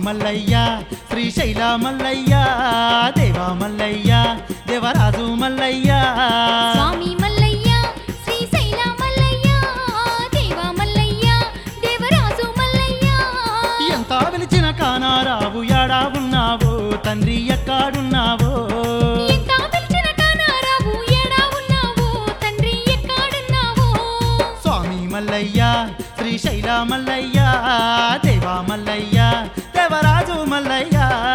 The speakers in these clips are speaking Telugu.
మల్లయ్య శ్రీశైల మల్లయ్య దేవా మల్లయ్య దేవరాజు మల్లయ్య స్వామి మల్లయ్య శ్రీశైల మల్లయ్య దేవా మల్లయ్య దేవరాజు మల్లయ్య ఎంత పిలిచిన కానారావు యాడా ఉన్నావో తండ్రి ఎక్కడున్నావో ఎంత పిలిచిన కానారావు ఎడా ఉన్నావో తండ్రి ఎక్కడున్నావో స్వామి మల్లయ్య శ్రీశైల మల్లయ్య దేవా మల్లయ్య దేవరాజు మల్లయ్య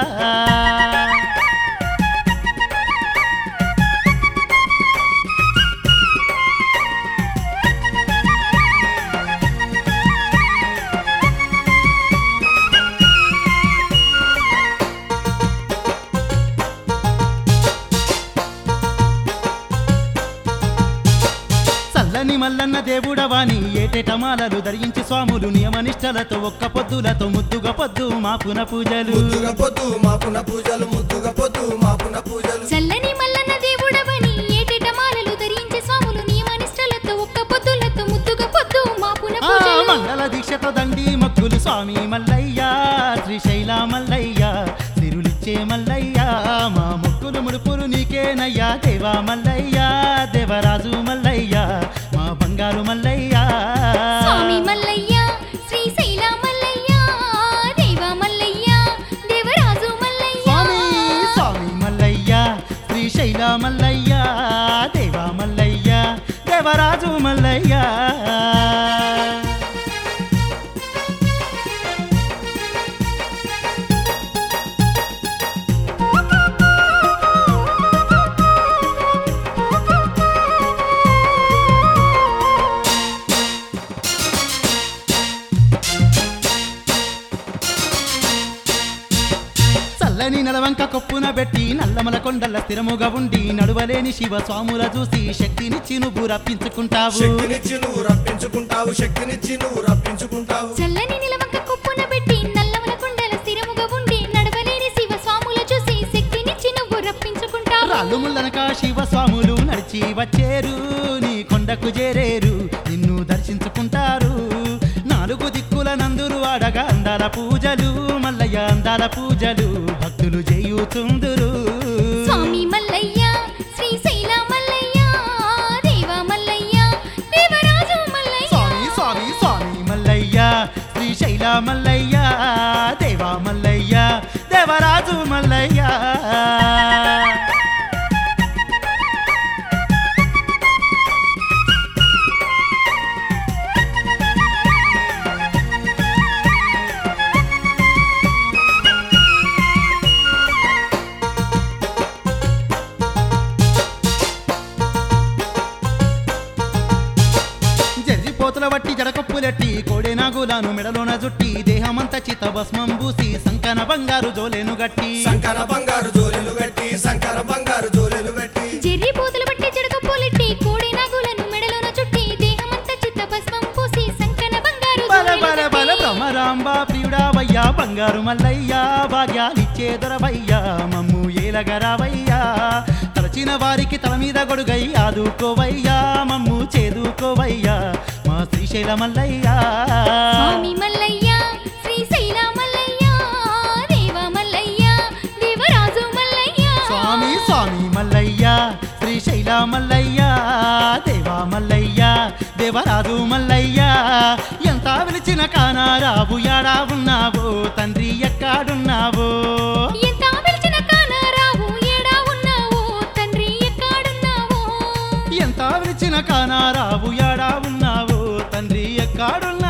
చల్లని మల్లన్న దేవుడవాని ఏటేట మాలలు ధరించి స్వాములు నియమనిష్టలతో ఒక్క పొద్దులతో ముద్దుగా పొద్దు మాపున పూజలు ముద్దుగా పొద్దు మాపున పూజలు ముద్దుగా పొద్దు మాపున పూజలు చల్లని మల్లన్న దేవుడవని ఏటేట మాలలు ధరించి స్వాములు నియమనిష్టలతో ఒక్క పొద్దులతో ముద్దుగా పొద్దు మాపున ఆ పూజలు మంగళ దీక్షతో దండి మొక్కులు స్వామి మల్లయ్య శ్రీశైల మల్లయ్య సిరులిచ్చే మల్లయ్య మా మొక్కులు ముడుపులు నీకేనయ్యా దేవా మల్లయ్య దేవరాజు మల్లయ్య మా బంగారు మల్లయ్య స్వామి మల్లయ్య శ్రీశైల మల్లయ్య దేవా మల్లయ్య దేవరాజు మల్లయ్య స్వామి స్వామి మల్లయ్య శ్రీశైల మల్లయ్య దేవా మల్లయ్య దేవరాజు మల్లయ్య చల్లని నలవంక కొప్పున పెట్టి నల్లమల కొండల స్థిరముగా ఉండి నడువలేని శివ స్వాముల చూసి శక్తినిచ్చి నువ్వు రప్పించుకుంటావు శక్తినిచ్చి నువ్వు రప్పించుకుంటావు శక్తినిచ్చి నువ్వు రప్పించుకుంటావు చల్లని నిలవంక కొప్పున పెట్టి నల్లమల కొండల స్థిరముగా ఉండి నడవలేని శివ స్వాముల చూసి శక్తినిచ్చి నువ్వు రప్పించుకుంటావు రాళ్ళు ముల్లనక శివ స్వాములు నడిచి వచ్చేరు నీ కొండకు చేరేరు నిన్ను దర్శించుకుంటారు నాలుగు దిక్కుల నందురు ఆడగా అందాల పూజలు మల్లయ్య అందాల పూజలు భక్తులు చేయుతుందురు స్వామి మల్లయ్య శ్రీశైల మల్లయ్య దేవా మల్లయ్య దేవరాజు మల్లయ్య స్వామి స్వామి స్వామి మల్లయ్య శ్రీశైల మల్లయ్య దేవా మల్లయ్య దేవరాజు మల్లయ్య జర్రిపోతుల వట్టి జడకప్పులెట్టి కోడెనాగులాను మెడలోన జుట్టి దేహమంతా చిత భస్మం పూసి సంకన బంగారు జోలేను గట్టి శంకర బంగారు జోలెలు గట్టి శంకర బంగారు జోలెలు గట్టి జెర్రీ పూతలు బట్టి జడక పోలెట్టి కోడి నాగులను మెడలోన చుట్టి దేహమంతా చిత్త భస్మం పూసి సంకన బంగారు బల జోలెలు బల బల కట్టి. భ్రమరాంబ ప్రియుడావయ్యా బంగారు మల్లయ్యా భాగ్యాలిచ్చే దొరవయ్యా మమ్ము ఏలగరావయ్యా తలచిన వారికి తల మీద గొడుగై ఆదుకోవయ్యా మమ్ము చేదుకోవయ్యా మా శ్రీశైల మల్లయ్యా స్వామి మల్లయ్య శ్రీశైల మల్లయ్య దేవ మల్లయ్య దేవరాజు మల్లయ్య స్వామి స్వామి మల్లయ్య శ్రీశైల మల్లయ్య దేవా మల్లయ్య దేవరాజు మల్లయ్య ఎంత పిలిచిన కానారావు యాడా ఉన్నావో తండ్రి ఎక్కడున్నావో ఎంత పిలిచిన కానారావు ఏడా ఉన్నావో తండ్రి ఎక్కడున్నావో ఎంత పిలిచిన కానారావు యాడా ఉన్నావో తండ్రి ఎక్కడున్నావో